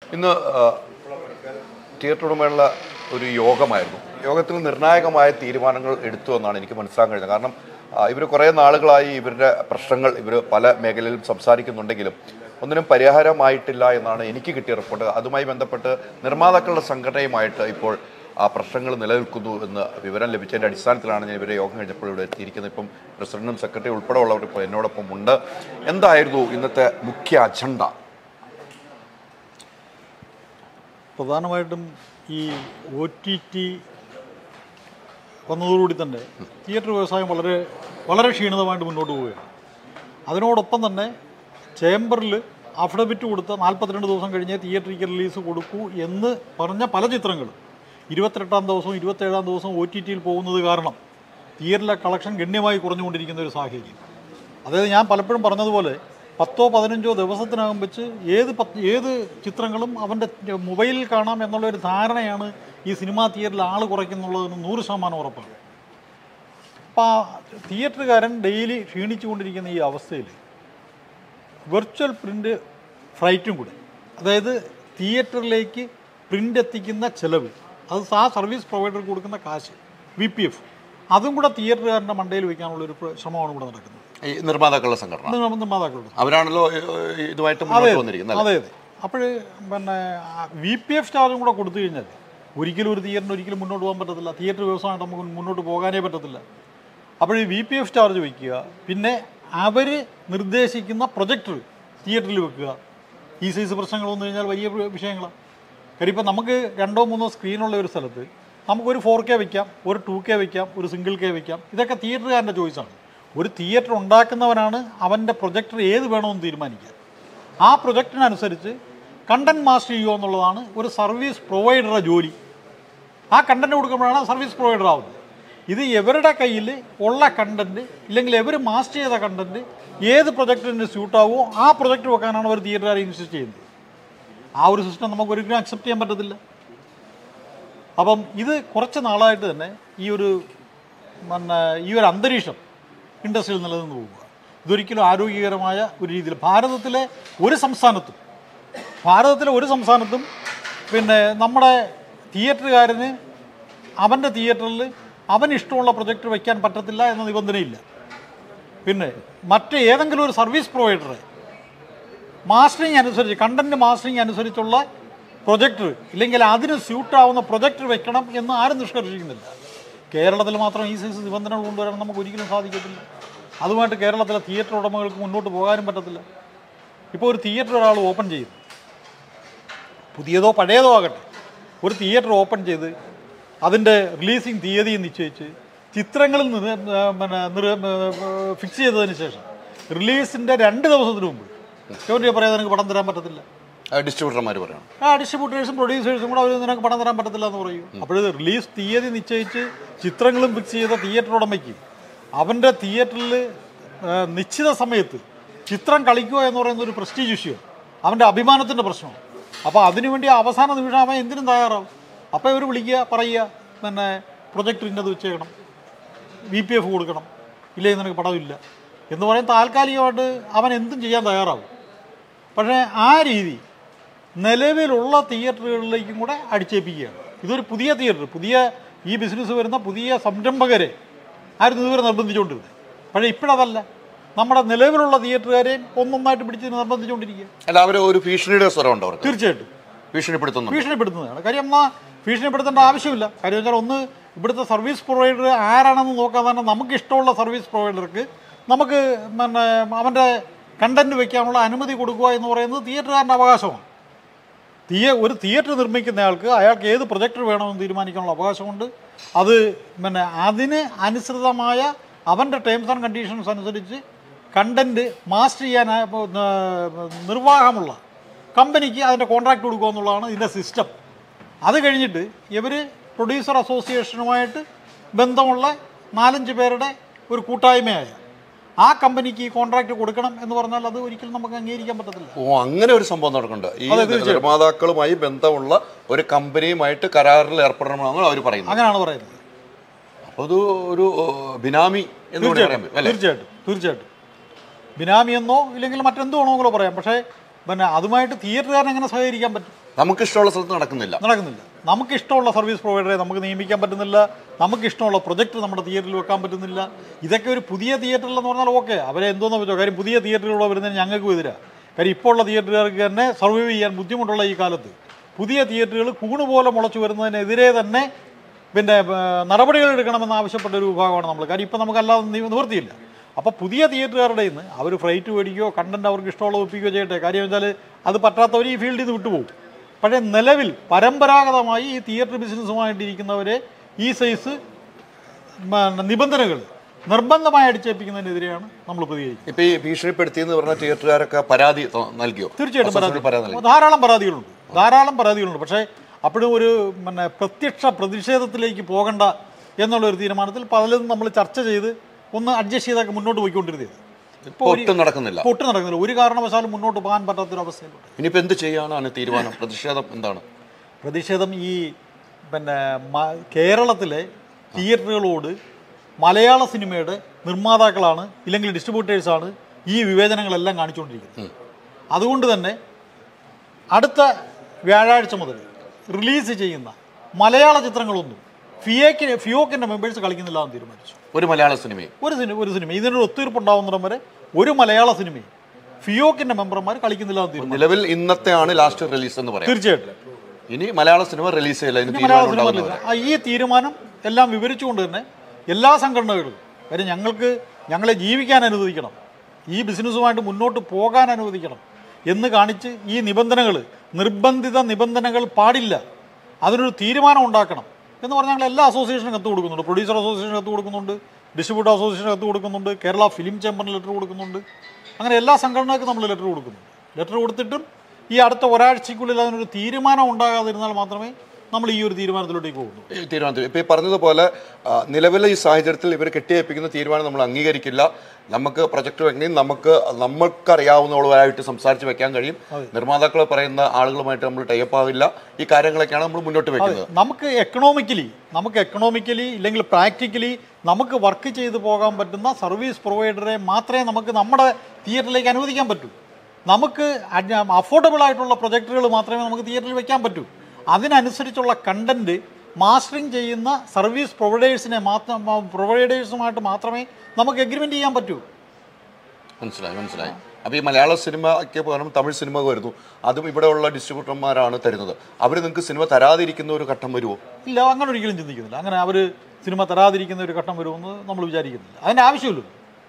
ഇന്ന് ആ, തിയേറ്റർ ഉടമയുള്ള ഒരു യോഗമായിരുന്നു യോഗത്തിൽ നിർണായകമായ തീരുമാനങ്ങൾ എടുത്തു എന്നാണ് എനിക്ക് മനസ്സിലാക്കാൻ കഴിഞ്ഞത് കാരണം ഇവർ കുറേ നാളുകളായി ഇവരുടെ പ്രശ്നങ്ങൾ ഇവർ പല മേഖലയിലും സംസാരിക്കുന്നുണ്ടെങ്കിലും ഒന്നിനും പരിഹാരമായിട്ടില്ല എന്നാണ് എനിക്ക് കിട്ടിയ റിപ്പോർട്ട് അതുമായി ബന്ധപ്പെട്ട് നിർമ്മാതാക്കളുടെ സംഘടനയുമായിട്ട് ഇപ്പോൾ ആ പ്രശ്നങ്ങൾ നിലനിൽക്കുന്നു എന്ന് വിവരം ലഭിച്ചതിൻ്റെ അടിസ്ഥാനത്തിലാണ് ഞാൻ ഇവരെ യോഗം കഴിഞ്ഞപ്പോൾ ഇവിടെ എത്തിയിരിക്കുന്നത് ഇപ്പം പ്രസിഡന്റും സെക്രട്ടറി ഉൾപ്പെടെ ഉള്ളവർ ഇപ്പോൾ എന്നോടൊപ്പം ഉണ്ട് എന്തായിരുന്നു ഇന്നത്തെ മുഖ്യ അജണ്ട പ്രധാനമായിട്ടും ഈ ഒ ടി ടി വന്നതോടുകൂടി തന്നെ തിയേറ്റർ വ്യവസായം വളരെ വളരെ ക്ഷീണിതമായിട്ട് മുന്നോട്ട് പോവുകയാണ് അതിനോടൊപ്പം തന്നെ ചേംബറിൽ അഫിഡവിറ്റ് കൊടുത്ത നാൽപ്പത്തിരണ്ട് ദിവസം കഴിഞ്ഞേ തിയേറ്ററിക്ക് റിലീസ് കൊടുക്കൂ എന്ന് പറഞ്ഞ പല ചിത്രങ്ങളും ഇരുപത്തിരണ്ടാം ദിവസവും ഇരുപത്തേഴാം ദിവസവും ഒ ടി ടിയിൽ പോകുന്നത് കാരണം തിയേറ്ററിലെ കളക്ഷൻ ഗണ്യമായി കുറഞ്ഞുകൊണ്ടിരിക്കുന്ന ഒരു സാഹചര്യം അതായത് ഞാൻ പലപ്പോഴും പറഞ്ഞതുപോലെ പത്തോ പതിനഞ്ചോ ദിവസത്തിനകം വെച്ച് ഏത് പത്ത് ഏത് ചിത്രങ്ങളും അവൻ്റെ മൊബൈലിൽ കാണാം എന്നുള്ള ഒരു ധാരണയാണ് ഈ സിനിമാ തിയേറ്ററിൽ ആൾ കുറയ്ക്കുന്നുള്ളതിന് നൂറ് ശതമാനം ഉറപ്പാണ് അപ്പോൾ ആ തിയേറ്ററുകാരൻ ഡെയിലി ക്ഷീണിച്ചുകൊണ്ടിരിക്കുന്ന ഈ അവസ്ഥയിൽ വെർച്വൽ പ്രിൻ്റ് ഫ്രൈറ്റും കൂടെ അതായത് തിയേറ്ററിലേക്ക് പ്രിൻ്റ് എത്തിക്കുന്ന ചിലവ് അത് ആ സർവീസ് പ്രൊവൈഡർക്ക് കൊടുക്കുന്ന കാശ് വി പി എഫ് അതും കൂടെ തിയേറ്ററുകാരൻ്റെ മണ്ടയിൽ വയ്ക്കാനുള്ള ഒരു പ്ര- ശ്രമമാണ് ഇവിടെ നടക്കുന്നത് ഈ നിർമ്മാതാക്കളുടെ സംഘടന അത് നമ്മൾ നിർമ്മാതാക്കളുടെ അവരാണല്ലോ ഏഹ്, ഇതുമായിട്ട് മുന്നോട്ട് വന്നിരിക്കുന്നത് അല്ലേ? അതെ അതെ അപ്പോൾ പിന്നെ വി പി എഫ് ചാർജും കൂടെ കൊടുത്തു കഴിഞ്ഞാൽ ഒരിക്കലും ഒരു തിയേറ്ററിന് ഒരിക്കലും മുന്നോട്ട് പോകാൻ പറ്റത്തില്ല തിയേറ്റർ വ്യവസായം നമുക്ക് മുന്നോട്ട് പോകാനേ പറ്റത്തില്ല അപ്പോൾ ഈ വി പി എഫ് ചാർജ് വയ്ക്കുക പിന്നെ അവർ നിർദ്ദേശിക്കുന്ന പ്രൊജക്ടർ തിയേറ്ററിൽ വെക്കുക ഈ സൈസ് പ്രശ്നങ്ങൾ വന്നു കഴിഞ്ഞാൽ വലിയ പ്ര- വിഷയങ്ങളാണ് കാര്യം ഇപ്പം നമുക്ക് രണ്ടോ മൂന്നോ സ്ക്രീനുള്ള ഒരു സ്ഥലത്ത് നമുക്കൊരു ഫോർ കെ വയ്ക്കാം ഒരു ടു കെ വയ്ക്കാം ഒരു സിംഗിൾ കെ വയ്ക്കാം ഇതൊക്കെ തിയേറ്ററുകാരൻ്റെ ചോയ്സാണ് ഒരു തിയേറ്റർ ഉണ്ടാക്കുന്നവനാണ് അവൻ്റെ പ്രൊജക്ടർ ഏത് വേണമെന്ന് തീരുമാനിക്കുക ആ പ്രൊജക്റ്റിനനുസരിച്ച് കണ്ടന്റ് മാസ്റ്റർ ചെയ്യുക എന്നുള്ളതാണ് ഒരു സർവീസ് പ്രൊവൈഡറുടെ ജോലി ആ കണ്ടന്റ് കൊടുക്കുമ്പോഴാണ് സർവീസ് പ്രൊവൈഡർ ആവുന്നത് ഇത് ഇവരുടെ കയ്യിൽ ഉള്ള കണ്ടന്റ് ഇല്ലെങ്കിൽ ഇവർ മാസ്റ്റർ ചെയ്ത കണ്ടന്റ് ഏത് പ്രൊജക്റ്റിന് സ്യൂട്ടാവോ ആ പ്രൊജക്റ്റ് വെക്കാനാണ് അവർ തിയേറ്ററുകാരെ ഇൻസിസ്റ്റ് ചെയ്യുന്നത് ആ ഒരു സിസ്റ്റം നമുക്ക് ഒരിക്കലും അക്സെപ്റ്റ് ചെയ്യാൻ പറ്റത്തില്ല അപ്പം ഇത് കുറച്ച് നാളായിട്ട് തന്നെ ഈ ഒരു പിന്നെ ഈ ഒരു അന്തരീക്ഷം ഇൻഡസ്ട്രിയിൽ നിലനിന്ന് പോവുക ഇതൊരിക്കലും ആരോഗ്യകരമായ ഒരു രീതിയിൽ ഭാരതത്തിലെ ഒരു സംസ്ഥാനത്തും ഭാരതത്തിലെ ഒരു സംസ്ഥാനത്തും പിന്നെ നമ്മുടെ തിയേറ്ററുകാരന് അവൻ്റെ തിയേറ്ററിൽ അവന് ഇഷ്ടമുള്ള പ്രൊജക്ട് വയ്ക്കാൻ പറ്റത്തില്ല എന്ന നിബന്ധനയില്ല പിന്നെ മറ്റ് ഏതെങ്കിലും ഒരു സർവീസ് പ്രൊവൈഡറെ മാസ്റ്ററിങ് അനുസരിച്ച് കണ്ടന്റ് മാസ്റ്ററിങ് അനുസരിച്ചുള്ള പ്രൊജക്ടർ ഇല്ലെങ്കിൽ അതിന് സ്യൂട്ടാവുന്ന പ്രൊജക്ടർ വെക്കണം എന്ന് ആരും നിഷ്കർഷിക്കുന്നില്ല കേരളത്തിൽ മാത്രം ഈ സൈസ് നിബന്ധനകൾ കൊണ്ടുവരാൻ നമുക്ക് ഒരിക്കലും സാധിക്കത്തില്ല അതുമായിട്ട് കേരളത്തിലെ തിയേറ്റർ ഉടമകൾക്ക് മുന്നോട്ട് പോകാനും പറ്റത്തില്ല ഇപ്പോൾ ഒരു തിയേറ്റർ ഒരാൾ ഓപ്പൺ ചെയ്തു പുതിയതോ പഴയതോ ആകട്ടെ ഒരു തിയേറ്റർ ഓപ്പൺ ചെയ്ത് അതിൻ്റെ റിലീസിങ് തീയതി നിശ്ചയിച്ച് ചിത്രങ്ങളിൽ നിന്ന് പിന്നെ ഫിക്സ് ചെയ്തതിന് ശേഷം റിലീസിൻ്റെ രണ്ട് ദിവസത്തിന് മുമ്പ് ഗവൺമെൻറ് പറയാതെ നിനക്ക് പണം തരാൻ പറ്റത്തില്ല ആ, ഡിസ്ട്രിബ്യൂട്ടർമാർ പറയണം ആ ഡിസ്ട്രിബ്യൂട്ടേഴ്സും പ്രൊഡ്യൂസേഴ്സും കൂടെ അവർ നിനക്ക് പണം തരാൻ പറ്റത്തില്ല എന്ന് പറയും അപ്പോൾ റിലീസ് തീയതി നിശ്ചയിച്ച് ചിത്രങ്ങളും ഫിക്സ് ചെയ്ത തിയേറ്റർ ഉടമയ്ക്ക് അവൻ്റെ തിയേറ്ററിൽ നിശ്ചിത സമയത്ത് ചിത്രം കളിക്കുക എന്ന് പറയുന്ന ഒരു പ്രസ്റ്റീജ് ഇഷ്യൂ അവൻ്റെ അഭിമാനത്തിൻ്റെ പ്രശ്നമാണ് അപ്പോൾ അതിനുവേണ്ടി അവസാന നിമിഷം അവൻ എന്തിനും തയ്യാറാവും അപ്പോൾ ഇവർ വിളിക്കുക പറയുക പിന്നെ പ്രൊജക്ടർ ഇന്നത് വെച്ചേക്കണം വി പി എഫ് കൊടുക്കണം ഇല്ലെങ്കിൽ നിനക്ക് പണമില്ല എന്ന് പറയും താൽക്കാലികമായിട്ട് അവൻ എന്തും ചെയ്യാൻ തയ്യാറാവും പക്ഷേ ആ രീതി നിലവിലുള്ള തിയേറ്ററുകളിലേക്കും കൂടെ അടിച്ചേൽപ്പിക്കുകയാണ് ഇതൊരു പുതിയ തിയേറ്റർ പുതിയ ഈ ബിസിനസ് വരുന്ന പുതിയ സംരംഭകരെ ആയിരുന്നു ഇതുവരെ നിർബന്ധിച്ചുകൊണ്ടിരുന്നത് പക്ഷേ ഇപ്പോഴതല്ല നമ്മുടെ നിലവിലുള്ള തിയേറ്ററുകാരെയും ഒന്നൊന്നായിട്ട് പിടിച്ച് നിർബന്ധിച്ചുകൊണ്ടിരിക്കുക അല്ല അവർ ഒരു ഭീഷണിയുടെ സ്വരം ഉണ്ടോ അവർക്ക് തീർച്ചയായിട്ടും ഭീഷണിപ്പെടുത്തുന്നു ഭീഷണിപ്പെടുത്തുന്നതാണ് കാര്യം എന്നാൽ ഭീഷണിപ്പെടുത്തേണ്ട ആവശ്യമില്ല കാര്യം വെച്ചാൽ ഒന്ന് ഇവിടുത്തെ സർവീസ് പ്രൊവൈഡർ ആരാണെന്ന് നോക്കാതെ തന്നെ നമുക്ക് ഇഷ്ടമുള്ള സർവീസ് പ്രൊവൈഡർക്ക് നമുക്ക് പിന്നെ അവൻ്റെ കണ്ടന്റ് വെക്കാനുള്ള അനുമതി കൊടുക്കുക എന്ന് പറയുന്നത് തിയേറ്ററുകാരൻ്റെ അവകാശമാണ് തിയേ ഒരു തിയേറ്റർ നിർമ്മിക്കുന്നയാൾക്ക് അയാൾക്ക് ഏത് പ്രൊജക്ടർ വേണമെന്ന് തീരുമാനിക്കാനുള്ള അവകാശമുണ്ട് അത് പിന്നെ അതിന് അനുസൃതമായ അവൻ്റെ ടേംസ് ആൻഡ് കണ്ടീഷൻസ് അനുസരിച്ച് കണ്ടന്റ് മാസ്റ്റർ ചെയ്യാൻ ആ, ഇപ്പൊ, ആ, നിർവാഹമുള്ള കമ്പനിക്ക് അതിൻ്റെ കോൺട്രാക്ട് കൊടുക്കുക എന്നുള്ളതാണ് ഇതിൻ്റെ സിസ്റ്റം അത് കഴിഞ്ഞിട്ട് ഇവർ പ്രൊഡ്യൂസർ അസോസിയേഷനുമായിട്ട് ബന്ധമുള്ള നാലഞ്ച് പേരുടെ ഒരു കൂട്ടായ്മയായ ആ കമ്പനിക്ക് ഈ കോൺട്രാക്ട് കൊടുക്കണം എന്ന് പറഞ്ഞാൽ അത് ഒരിക്കലും നമുക്ക് അംഗീകരിക്കാൻ പറ്റത്തില്ല ഓ അങ്ങനെ ഒരു സംഭവം നടക്കുന്നുണ്ട് ഈ നിർമ്മാതാക്കളുമായി ബന്ധമുള്ള ഒരു കമ്പനിയുമായിട്ട് കരാറിൽ ഏർപ്പെടണമെന്നാണ് അവർ പറയുന്നത് അങ്ങനെയാണ് പറയുന്നത് അപ്പോൾ അത് ഒരു ഓ, ബിനാമി എന്ന് കൂടി പറയാൻ പറ്റും അല്ലേ തീർച്ചയായിട്ടും തീർച്ചയായിട്ടും ബിനാമി എന്നോ ഇല്ലെങ്കിൽ മറ്റെന്തോ വേണമെങ്കിലോ പറയാം പക്ഷേ പിന്നെ അതുമായിട്ട് തിയേറ്ററുകാരൻ എങ്ങനെ സഹകരിക്കാൻ പറ്റും നമുക്ക് ഇഷ്ടമുള്ള സ്ഥലത്ത് നടക്കുന്നില്ല നടക്കുന്നില്ല നമുക്ക് ഇഷ്ടമുള്ള സർവീസ് പ്രൊവൈഡറെ നമുക്ക് നിയമിക്കാൻ പറ്റുന്നില്ല നമുക്ക് ഇഷ്ടമുള്ള പ്രൊജക്ട് നമ്മുടെ തിയേറ്ററിൽ വെക്കാൻ പറ്റുന്നില്ല ഇതൊക്കെ ഒരു പുതിയ തിയേറ്ററിലെന്ന് പറഞ്ഞാൽ ഓക്കെ അവരെ എന്തോന്ന് വെച്ചോ കാര്യം പുതിയ തിയേറ്ററുകളോ വരുന്നതിന് ഞങ്ങൾക്കും എതിരാണ് കാര്യം ഇപ്പോൾ ഉള്ള തിയേറ്ററുകാർക്ക് തന്നെ സർവൈവ് ചെയ്യാൻ ബുദ്ധിമുട്ടുള്ള ഈ കാലത്ത് പുതിയ തിയേറ്ററുകൾ കൂണ് പോലെ മുളച്ചു വരുന്നതിനെതിരെ തന്നെ പിന്നെ ഏർ, നടപടികൾ എടുക്കണമെന്ന് ആവശ്യപ്പെട്ട ഒരു വിഭാഗമാണ് നമ്മൾ കാര്യം ഇപ്പം നമുക്കല്ലാതെ നി- നിവൃത്തിയില്ല അപ്പോൾ പുതിയ തിയേറ്ററുകാരുടെ നിന്ന് അവർ ഫ്ലൈറ്റ് മേടിക്കുകയോ കണ്ടന്റ് അവർക്ക് ഇഷ്ടമുള്ളത് ഒപ്പിക്കുകയോ ചെയ്യട്ടെ കാര്യം വെച്ചാൽ അത് പറ്റാത്തവർ ഈ ഫീൽഡിൽ നിന്ന് വിട്ടുപോകും പക്ഷേ നിലവിൽ പരമ്പരാഗതമായി ഈ തിയേറ്റർ ബിസിനസ്സുമായിട്ടിരിക്കുന്നവരെ ഈ സൈസ് നിബന്ധനകൾ നിർബന്ധമായി അടിച്ചേൽപ്പിക്കുന്നതിനെതിരെയാണ് നമ്മൾ പ്രതികരിക്കുന്നത് ഇപ്പൊ ഈ ഭീഷണിപ്പെടുത്തിയെന്ന് പറഞ്ഞ തിയേറ്ററുകാരൊക്കെ പരാതി ത- നൽകിയോ തീർച്ചയായിട്ടും പരാതി അസോസിയേഷനിൽ പരാതി നൽകി ധാരാളം പരാതികളുണ്ട് ധാരാളം പരാതികളുണ്ട് പക്ഷേ അപ്പോഴും ഒരു പിന്നെ പ്രത്യക്ഷ പ്രതിഷേധത്തിലേക്ക് പോകണ്ട എന്നുള്ള ഒരു തീരുമാനത്തിൽ പലതും നമ്മൾ ചർച്ച ചെയ്ത് ഒന്ന് അഡ്ജസ്റ്റ് ചെയ്തൊക്കെ മുന്നോട്ട് പോയിക്കൊണ്ടിരുന്നത് ഇപ്പൊ ഒട്ടും നടക്കുന്നില്ല പൊട്ട് നടക്കുന്നില്ല ഒരു കാരണവശാലും മുന്നോട്ട് പോകാൻ പറ്റാത്തൊരവസ്ഥയിലുണ്ട് ഇനിയിപ്പോ എന്ത് ചെയ്യാനാണ് തീരുമാനം പ്രതിഷേധം എന്താണ് പ്രതിഷേധം ഈ പിന്നെ മ- കേരളത്തിലെ തിയേറ്ററുകളോട് മലയാള സിനിമയുടെ നിർമ്മാതാക്കളാണ് ഇല്ലെങ്കിൽ ഡിസ്ട്രിബ്യൂട്ടേഴ്സാണ് ഈ വിവേചനങ്ങളെല്ലാം കാണിച്ചുകൊണ്ടിരിക്കുന്നത് അതുകൊണ്ട് തന്നെ അടുത്ത വ്യാഴാഴ്ച മുതൽ റിലീസ് ചെയ്യുന്ന മലയാള ചിത്രങ്ങളൊന്നും ഫിയേക്ക് ഫിയോക്കിൻ്റെ മെമ്പേഴ്സ് കളിക്കുന്നില്ല എന്ന് തീരുമാനിച്ചു ഒരു മലയാള സിനിമയും ഒരു സിനിമ ഒരു സിനിമ ഇതിനൊരു ഒത്തീർപ്പുണ്ടാവുന്നിടം വരെ ഒരു മലയാള സിനിമയും ഫിയോക്കിൻ്റെ മെമ്പർമാർ കളിക്കുന്നില്ല എന്ന് തീരുമാനിച്ചു നിലവിൽ ഇന്നത്തെ ആണ് ലാസ്റ്റ് റിലീസ് എന്ന് പറയാം തീർച്ചയായിട്ടും ഇനി മലയാള സിനിമ റിലീസ് ചെയ്യില്ല ഇനി ഇനി മലയാള തീരുമാനം സിനിമ ഉണ്ടാകുന്നവരെ ആ, ഈ തീരുമാനം എല്ലാം വിവരിച്ചുകൊണ്ട് തന്നെ എല്ലാ സംഘടനകളും കാര്യം ഞങ്ങൾക്ക് ഞങ്ങളെ ജീവിക്കാൻ അനുവദിക്കണം ഈ ബിസിനസ്സുമായിട്ട് മുന്നോട്ട് പോകാൻ അനുവദിക്കണം എന്ന് കാണിച്ച് ഈ നിബന്ധനകൾ നിർബന്ധിത നിബന്ധനകൾ പാടില്ല അതിനൊരു തീരുമാനം ഉണ്ടാക്കണം എന്ന് പറഞ്ഞാൽ ഞങ്ങൾ എല്ലാ അസോസിയേഷനും കത്ത് കൊടുക്കുന്നുണ്ട് പ്രൊഡ്യൂസർ അസോസിയേഷൻ കത്ത് കൊടുക്കുന്നുണ്ട് ഡിസ്ട്രിബ്യൂട്ടർ അസോസിയേഷൻ കത്ത് കൊടുക്കുന്നുണ്ട് കേരള ഫിലിം ചേംബറിന് ലെറ്റർ കൊടുക്കുന്നുണ്ട് അങ്ങനെ എല്ലാ സംഘടനകൾക്കും നമ്മൾ ലെറ്റർ കൊടുക്കുന്നുണ്ട് ലെറ്റർ കൊടുത്തിട്ടും ഈ അടുത്ത ഒരാഴ്ചയ്ക്കുള്ളിൽ അതിനൊരു തീരുമാനം ഉണ്ടാകാതിരുന്നാൽ മാത്രമേ നമ്മൾ ഈ ഒരു തീരുമാനത്തിലോട്ടേക്ക് പോകുന്നു ഈ തീരുമാനത്തിൽ ഇപ്പൊ ഈ പറഞ്ഞതുപോലെ ആ, നിലവിലെ ഈ സാഹചര്യത്തിൽ ഇവർ കെട്ടിയേപ്പിക്കുന്ന തീരുമാനം നമ്മൾ അംഗീകരിക്കില്ല നമുക്ക് പ്രൊജക്ട് വെക്കണമെങ്കിൽ നമുക്ക് നമുക്കറിയാവുന്നവരുമായിട്ട് സംസാരിച്ച് വെക്കാൻ കഴിയും നിർമ്മാതാക്കൾ പറയുന്ന ആളുകളുമായിട്ട് നമ്മൾ ടൈപ്പ് ആവില്ല ഈ കാര്യങ്ങളൊക്കെയാണ് നമ്മൾ മുന്നോട്ട് വെക്കുന്നത് നമുക്ക് എക്കണോമിക്കലി നമുക്ക് എക്കണോമിക്കലി ഇല്ലെങ്കിൽ പ്രാക്ടിക്കലി നമുക്ക് വർക്ക് ചെയ്ത് പോകാൻ പറ്റുന്ന സർവീസ് പ്രൊവൈഡറെ മാത്രമേ നമുക്ക് നമ്മുടെ തിയേറ്ററിലേക്ക് അനുവദിക്കാൻ പറ്റൂ നമുക്ക് അഫോർഡബിൾ ആയിട്ടുള്ള പ്രൊജക്ടുകൾ മാത്രമേ നമുക്ക് തിയേറ്ററിൽ വെക്കാൻ പറ്റൂ അതിനനുസരിച്ചുള്ള കണ്ടന്റ് മാസ്റ്ററിങ് ചെയ്യുന്ന സർവീസ് പ്രൊവൈഡേഴ്സിനെ മാത്രം പ്രൊവൈഡേഴ്സുമായിട്ട് മാത്രമേ നമുക്ക് എഗ്രിമെന്റ് ചെയ്യാൻ പറ്റൂ മനസ്സിലായി മനസ്സിലായി അപ്പൊ ഈ മലയാള സിനിമയ്ക്ക് പകരം തമിഴ് സിനിമ വരുന്നു അതും ഇവിടെയുള്ള ഡിസ്ട്രിബ്യൂട്ടർമാരാണ് തരുന്നത് അവർ നിങ്ങൾക്ക് സിനിമ തരാതിരിക്കുന്ന ഒരു ഘട്ടം വരുമോ ഇല്ല അങ്ങനെ ഒരിക്കലും ചിന്തിക്കുന്നില്ല അങ്ങനെ അവർ സിനിമ തരാതിരിക്കുന്ന ഒരു ഘട്ടം വരുമെന്ന് നമ്മൾ വിചാരിക്കുന്നില്ല അതിൻ്റെ ആവശ്യമില്ല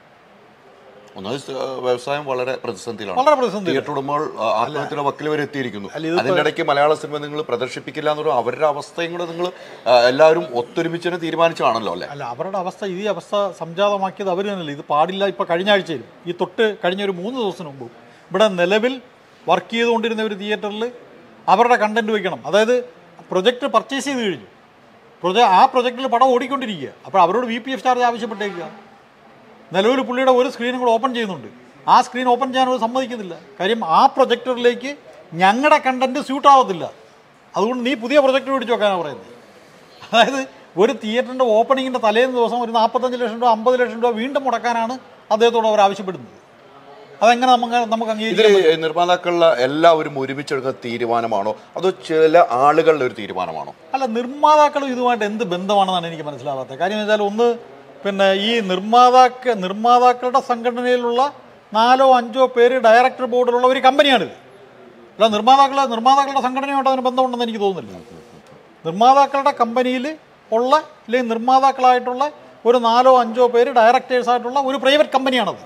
ഒന്നാമത് സ്- വ്യവസായം വളരെ പ്രതിസന്ധിയിലാണ് വളരെ പ്രതിസന്ധി തിയേറ്റർ ഉടമകൾ ആ, ആത്മഹത്യയുടെ വക്കിൽ വരെ എത്തിയിരിക്കുന്നു അല്ല, ഇതിപ്പോ- അതിന്റെ ഇടയ്ക്ക് മലയാള സിനിമ നിങ്ങൾ പ്രദർശിപ്പിക്കില്ല എന്ന് പറയുമ്പോൾ അവരുടെ അവസ്ഥയും കൂടെ നിങ്ങൾ എല്ലാവരും ഒത്തൊരുമിച്ച് തന്നെ തീരുമാനിച്ചാണല്ലോ അല്ലേ അല്ല അവരുടെ അവസ്ഥ ഈ അവസ്ഥ സംജാതമാക്കിയത് അവർ തന്നെയല്ലേ ഇത് പാടില്ല ഇപ്പോൾ കഴിഞ്ഞ ആഴ്ചയിൽ ഈ തൊട്ട് കഴിഞ്ഞ ഒരു മൂന്ന് ദിവസത്തിന് മുമ്പ് ഇവിടെ നിലവിൽ വർക്ക് ചെയ്തുകൊണ്ടിരുന്ന ഒരു തിയേറ്ററിൽ അവരുടെ കണ്ടന്റ് വയ്ക്കണം അതായത് പ്രൊജക്റ്റ് പർച്ചേസ് ചെയ്ത് കഴിഞ്ഞു പ്രൊജ ആ പ്രൊജക്റ്റിൽ പടം ഓടിക്കൊണ്ടിരിക്കുക അപ്പോൾ അവരോട് വി പി എഫ് ചാർജ് ആവശ്യപ്പെട്ടേക്കുക നിലവിൽ പുള്ളിയുടെ ഒരു സ്ക്രീനും കൂടെ ഓപ്പൺ ചെയ്യുന്നുണ്ട് ആ സ്ക്രീൻ ഓപ്പൺ ചെയ്യാൻ അവർ സമ്മതിക്കുന്നില്ല കാര്യം ആ പ്രൊജക്ടറിലേക്ക് ഞങ്ങളുടെ കണ്ടന്റ് സ്യൂട്ട് ആവത്തില്ല അതുകൊണ്ട് നീ പുതിയ പ്രൊജക്ടർ മേടിച്ച് വെക്കാനാണ് പറയുന്നത് അതായത് ഒരു തിയേറ്ററിൻ്റെ ഓപ്പണിങ്ങിൻ്റെ തലേന്ന് ദിവസം ഒരു നാൽപ്പത്തഞ്ച് ലക്ഷം രൂപ അമ്പത് ലക്ഷം രൂപ വീണ്ടും മുടക്കാനാണ് അദ്ദേഹത്തോട് അവർ ആവശ്യപ്പെടുന്നത് അതെങ്ങനെ നമുക്ക് നമുക്ക് ഇതിൽ അംഗീകരിക്കാം നിർമ്മാതാക്കളുടെ എല്ലാവരും ഒരുമിച്ചെടുക്കുന്ന തീരുമാനമാണോ അതോ ചില ആളുകളുടെ ഒരു തീരുമാനമാണോ അല്ല നിർമ്മാതാക്കളും ഇതുമായിട്ട് എന്ത് ബന്ധമാണെന്നാണ് എനിക്ക് മനസ്സിലാവാത്തത് കാര്യം എന്ന് വെച്ചാൽ ഒന്ന് പിന്നെ ഈ നിർമ്മാതാക്ക നിർമ്മാതാക്കളുടെ സംഘടനയിലുള്ള നാലോ അഞ്ചോ പേര് ഡയറക്ടർ ബോർഡിലുള്ള ഒരു കമ്പനിയാണിത് അല്ല നിർമ്മാതാക്കളെ നിർമ്മാതാക്കളുടെ സംഘടനയായിട്ട് അതിന് ബന്ധമുണ്ടെന്ന് എനിക്ക് തോന്നുന്നില്ല നിർമ്മാതാക്കളുടെ കമ്പനിയിൽ ഉള്ള അല്ലെങ്കിൽ നിർമ്മാതാക്കളായിട്ടുള്ള ഒരു നാലോ അഞ്ചോ പേര് ഡയറക്ടേഴ്സ് ആയിട്ടുള്ള ഒരു പ്രൈവറ്റ് കമ്പനിയാണത്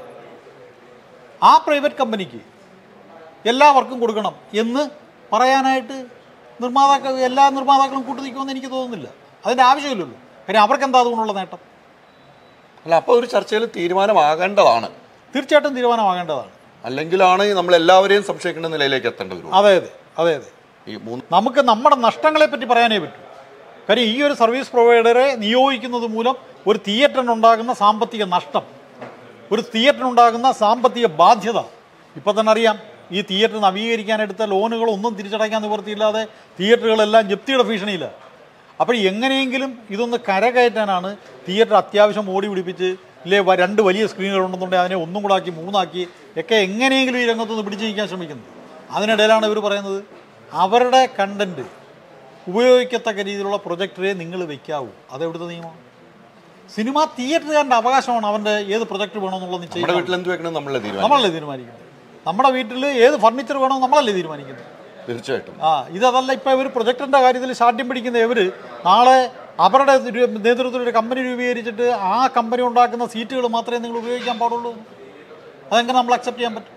ആ പ്രൈവറ്റ് കമ്പനിക്ക് എല്ലാ വർക്കും കൊടുക്കണം എന്ന് പറയാനായിട്ട് നിർമ്മാതാക്കൾ എല്ലാ നിർമ്മാതാക്കളും കൂട്ടു നിൽക്കുമെന്ന് എനിക്ക് തോന്നുന്നില്ല അതിൻ്റെ ആവശ്യമില്ലല്ലോ കാര്യം അവർക്ക് എന്താ അതുകൊണ്ടുള്ള നേട്ടം അല്ല അപ്പോൾ ഒരു ചർച്ചയിൽ തീരുമാനമാകേണ്ടതാണ് തീർച്ചയായിട്ടും തീരുമാനമാകേണ്ടതാണ് അല്ലെങ്കിലാണ് നമ്മൾ എല്ലാവരെയും സംശയിക്കേണ്ട നിലയിലേക്ക് എത്തേണ്ടി വരും അതെ അതെ അതെ അതെ ഈ മൂന്ന് നമുക്ക് നമ്മുടെ നഷ്ടങ്ങളെ പറ്റി പറയാനേ പറ്റൂ കാര്യം ഈ ഒരു സർവീസ് പ്രൊവൈഡറെ നിയോഗിക്കുന്നത് മൂലം ഒരു തിയേറ്ററിനുണ്ടാകുന്ന സാമ്പത്തിക നഷ്ടം ഒരു തിയേറ്ററിനുണ്ടാകുന്ന സാമ്പത്തിക ബാധ്യത ഇപ്പം തന്നെ അറിയാം ഈ തിയേറ്റർ നവീകരിക്കാനെടുത്ത ലോണുകളൊന്നും തിരിച്ചടയ്ക്കാൻ നിവൃത്തിയില്ലാതെ തിയേറ്ററുകളെല്ലാം ജപ്തിയുടെ ഭീഷണിയില്ല അപ്പോൾ എങ്ങനെയെങ്കിലും ഇതൊന്ന് കരകയറ്റാനാണ് തിയേറ്റർ അത്യാവശ്യം ഓടി പിടിപ്പിച്ച് ഇല്ലേ വ- രണ്ട് വലിയ സ്ക്രീനുകൾ ഉണ്ടെന്നുണ്ടെങ്കിൽ അതിനെ ഒന്നും കൂടാക്കി മൂന്നാക്കി ഒക്കെ എങ്ങനെയെങ്കിലും ഈ രംഗത്തൊന്ന് പിടിച്ചു നിൽക്കാൻ ശ്രമിക്കുന്നത് അതിനിടയിലാണ് ഇവർ പറയുന്നത് അവരുടെ കണ്ടന്റ് ഉപയോഗിക്കത്തക്ക രീതിയിലുള്ള പ്രൊജക്ടറെ നിങ്ങൾ വെക്കാവൂ അതെവിടുത്തെ നിയമം സിനിമ തിയേറ്ററുകാരൻ്റെ അവകാശമാണ് അവൻ്റെ ഏത് പ്രൊജക്ട് വേണമെന്നുള്ള നമ്മുടെ നിശ്ചയം വീട്ടിൽ എന്ത് വെക്കണം നമ്മളെ തീരുമാനം നമ്മളല്ലേ തീരുമാനിക്കുന്നത് നമ്മുടെ വീട്ടിൽ ഏത് ഫർണിച്ചർ വേണമെന്ന് നമ്മളല്ലേ തീരുമാനിക്കുന്നത് തീർച്ചയായിട്ടും ആ ഇതല്ല ഇപ്പോൾ ഇവർ പ്രൊജക്ടറിൻ്റെ കാര്യത്തിൽ ശാഠ്യം പിടിക്കുന്ന ഇവർ നാളെ അവരുടെ ഒരു നേതൃത്വത്തിൽ ഒരു കമ്പനി രൂപീകരിച്ചിട്ട് ആ കമ്പനി ഉണ്ടാക്കുന്ന സീറ്റുകൾ മാത്രമേ നിങ്ങൾ ഉപയോഗിക്കാൻ പാടുള്ളൂ അതെങ്ങനെ നമ്മൾ അക്സെപ്റ്റ് ചെയ്യാൻ പറ്റും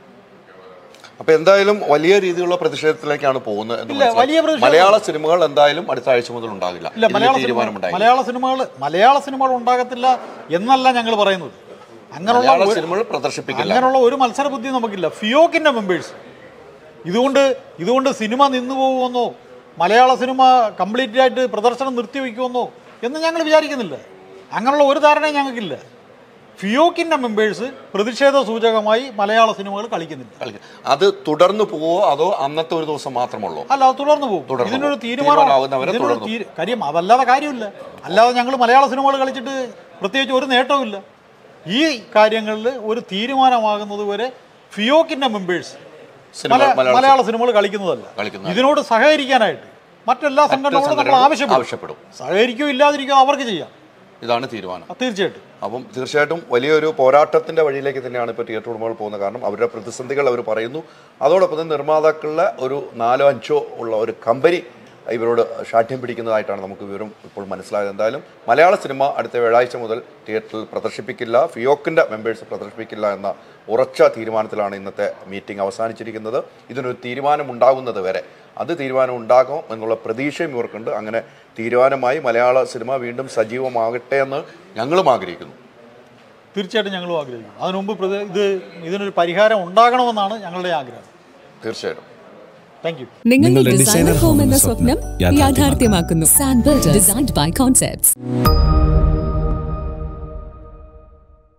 അപ്പൊ എന്തായാലും വലിയ രീതിയിലുള്ള പ്രതിഷേധത്തിലേക്കാണ് പോകുന്നത് എന്ന് ഇല്ല, മനസ്സിലായി. വലിയ പ്രതിഷേധം- മലയാള സിനിമകൾ എന്തായാലും അടുത്ത ആഴ്ച മുതൽ ഉണ്ടാകില്ല ഇല്ല ഇതിന് മലയാള സിനിമ തീരുമാനമുണ്ടായി മലയാള സിനിമകൾ മലയാള സിനിമകൾ ഉണ്ടാകത്തില്ല എന്നല്ല ഞങ്ങൾ പറയുന്നത് അങ്ങനെയുള്ള മലയാള ഒരു- സിനിമകൾ പ്രദർശിപ്പിക്കില്ല അങ്ങനെയുള്ള ഒരു മത്സര ബുദ്ധി നമുക്കില്ല ഫിയോക്കിന്റെ മെമ്പേഴ്സ് ഇതുകൊണ്ട് ഇതുകൊണ്ട് സിനിമ നിന്നു പോകുമെന്നോ മലയാള സിനിമ കംപ്ലീറ്റ് ആയിട്ട് പ്രദർശനം നിർത്തിവെക്കുമെന്നോ എന്ന് ഞങ്ങൾ വിചാരിക്കുന്നില്ല അങ്ങനെയുള്ള ഒരു ധാരണയും ഞങ്ങൾക്കില്ല ഫിയോക്കിന്റെ മെമ്പേഴ്സ് പ്രതിഷേധ സൂചകമായി മലയാള സിനിമകൾ കളിക്കുന്നില്ല കളിക്കും. അത് തുടർന്ന് പോവോ അതോ അന്നത്തെ ഒരു ദിവസം മാത്രമുള്ളൂ അല്ല അത് തുടർന്നു പോകും തുടർന്ന് ഇതിനൊരു പോകും. തീരുമാനം തീരുമാനമാകുന്നവരെ ഇതിനൊരു തുടർന്നു തീരു- കാര്യം അതല്ലാതെ കാര്യമില്ല അല്ലാതെ ഞങ്ങൾ മലയാള സിനിമകൾ കളിച്ചിട്ട് പ്രത്യേകിച്ച് ഒരു നേട്ടവുമില്ല ഈ കാര്യങ്ങളിൽ ഒരു തീരുമാനമാകുന്നത് വരെ ഫിയോക്കിന്റെ മെമ്പേഴ്സ് സിനിമ മലയാള മലയാള സിനിമകൾ കളിക്കുന്നതല്ല കളിക്കുന്നതല്ല. ഇതിനോട് സഹകരിക്കാനായിട്ട് മറ്റെല്ലാ സംഘടനകളും നമ്മൾ സംഘടനകൾ ആവശ്യപ്പെടും ആവശ്യപ്പെടും സഹകരിക്കോ ഇല്ലാതിരിക്കോ അവർക്ക് ചെയ്യാം ഇതാണ് തീരുമാനം അത് തീർച്ചയായിട്ടും അപ്പം തീർച്ചയായിട്ടും വലിയൊരു പോരാട്ടത്തിന്റെ വഴിയിലേക്ക് തന്നെയാണ് ഇപ്പോൾ തിയേറ്റർ ഉടമകൾ പോകുന്നത് കാരണം അവരുടെ പ്രതിസന്ധികൾ അവർ പറയുന്നു അതോടൊപ്പം തന്നെ നിർമ്മാതാക്കളുടെ ഒരു നാലോ അഞ്ചോ ഉള്ള ഒരു കമ്പനി ഇവരോട് ശാഠ്യം പിടിക്കുന്നതായിട്ടാണ് നമുക്ക് വിവരം ഇപ്പോൾ മനസ്സിലായത് എന്തായാലും മലയാള സിനിമ അടുത്ത വ്യാഴാഴ്ച മുതൽ തിയേറ്ററിൽ പ്രദർശിപ്പിക്കില്ല ഫിയോക്കിൻ്റെ മെമ്പേഴ്സ് പ്രദർശിപ്പിക്കില്ല എന്ന ഉറച്ച തീരുമാനത്തിലാണ് ഇന്നത്തെ മീറ്റിംഗ് അവസാനിച്ചിരിക്കുന്നത് ഇതിനൊരു തീരുമാനം ഉണ്ടാകുന്നത് വരെ അത് തീരുമാനം ഉണ്ടാകും എന്നുള്ള പ്രതീക്ഷയും ഇവർക്കുണ്ട് അങ്ങനെ തീരുമാനമായി മലയാള സിനിമ വീണ്ടും സജീവമാകട്ടെ എന്ന് ഞങ്ങളും ആഗ്രഹിക്കുന്നു തീർച്ചയായിട്ടും ഞങ്ങളും ആഗ്രഹിക്കുന്നു അതിനു മുമ്പ് പ്രതി- ഇത് ഇതിനൊരു പരിഹാരം ഉണ്ടാകണമെന്നാണ് ഞങ്ങളുടെ ആഗ്രഹം തീർച്ചയായിട്ടും താങ്ക് യു നിങ്ങളുടെ ഡിസൈനർ ഹോം എന്ന സ്വപ്നം യാഥാർത്ഥ്യമാക്കുന്നു സാൻബിൾഡ് ഡിസൈൻഡ് ബൈ കോൺസെപ്റ്റ്സ്